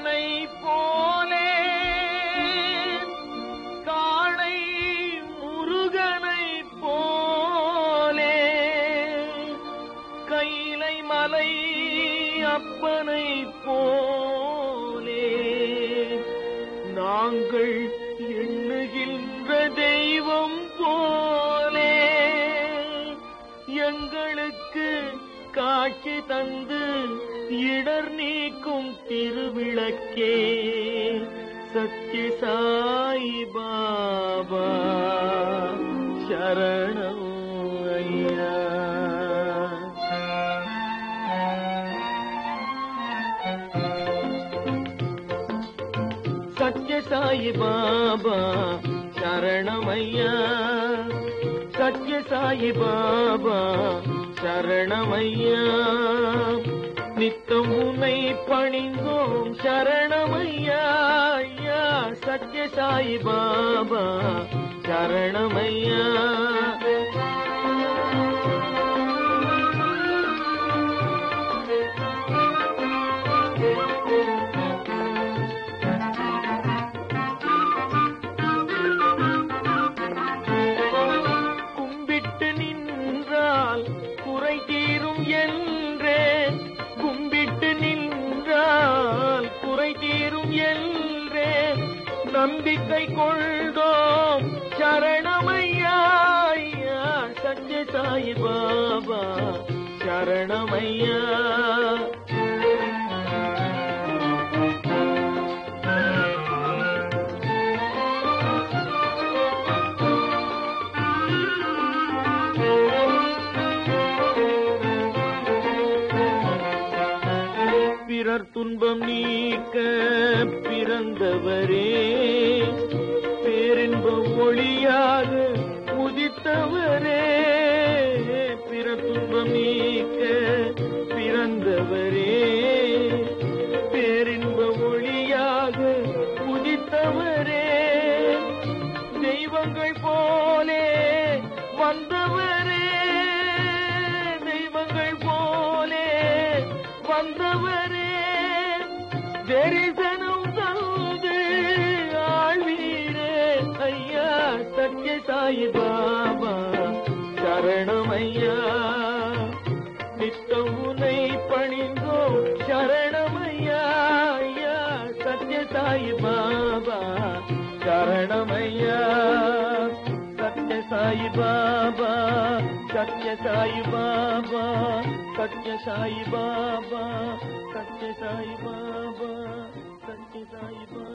முருகனை போலே காளை முருகனை போலே கைலை மலை அப்பனை போலே நாங்கள் எண்ணுகின்ற தெய்வம் போலே எங்களுக்கு காட்சி தந்து இடர் நீக்கும் திருவிளக்கே சத்ய சாய் பாபா சரணம் ஐயா சத்ய சாய் பாபா சரணமையா சத்ய சாய் பாபா சரணமையா நித்தம் உன்னை பணிந்தோம் சரணமையா ஐயா சத்ய சாய் பாபா சரணமையா கும்பிட்டு நின்றால் குறை தீரும் என்றே கும்பிட்டு நின்றால் குறை தீரும் என்றே நம்பிக்கை கொள்தோம் சரணமையா ஐயா சத்ய சாய் பாபா சரணமையா பிறர் துன்பம் நீக்க பிறந்தவரே பேரின்ப ஒளியாக உதித்தவரே பிறர் துன்பம் நீக்க பிறந்தவரே பேரின்ப ஒளியாக உதித்தவரே தெய்வங்கள் போலே வந்தவரே தெய்வங்கள் போலே வந்தவரே தரிசனம் தந்து ஆழ்வீரே ஐயா சத்ய சாய் பாபா சரணமையா நித்தம் உனை பணிந்தோ சரணமையா ஐயா சத்ய சாய் பாபா சரணமையா சத்ய சாய் பாபா சத்ய சாய் பாபா சத்ய சாய் பாபா சத்ய சாய் பாபா சத்ய சாய் பாபா